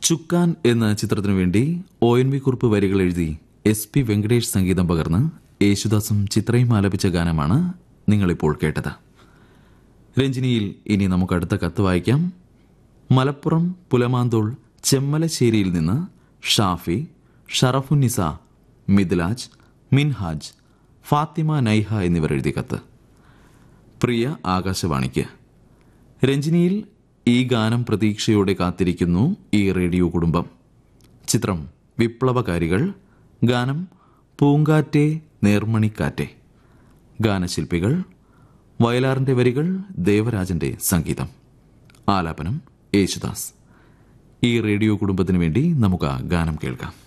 ചുക്കാൻ എന്ന ചിത്രത്തിനു വേണ്ടി ഒ എൻ വി കുറിപ്പ് വരികൾ എഴുതി എസ് പി വെങ്കടേഷ് സംഗീതം പകർന്ന് യേശുദാസും ചിത്രയും ആലപിച്ച ഗാനമാണ് നിങ്ങളിപ്പോൾ കേട്ടത് രഞ്ജിനിയിൽ ഇനി നമുക്ക് അടുത്ത കത്ത് വായിക്കാം മലപ്പുറം പുലമാന്തോൾ ചെമ്മലശ്ശേരിയിൽ നിന്ന് ഷാഫി ഷറഫുന്നിസ മിദ്ലാജ് മിൻഹാജ് ഫാത്തിമ നൈഹ എന്നിവർ എഴുതിയ കത്ത് പ്രിയ ആകാശവാണിക്ക് രഞ്ജിനിയിൽ ഈ ഗാനം പ്രതീക്ഷയോടെ കാത്തിരിക്കുന്നു ഈ റേഡിയോ കുടുംബം ചിത്രം വിപ്ലവകാരികൾ ഗാനം പൂങ്കാറ്റെ നേർമണിക്കാറ്റെ ഗാനശില്പികൾ വയലാറിന്റെ വരികൾ ദേവരാജന്റെ സംഗീതം ആലാപനം യേശുദാസ് ഈ റേഡിയോ കുടുംബത്തിന് വേണ്ടി നമുക്ക് ആ ഗാനം കേൾക്കാം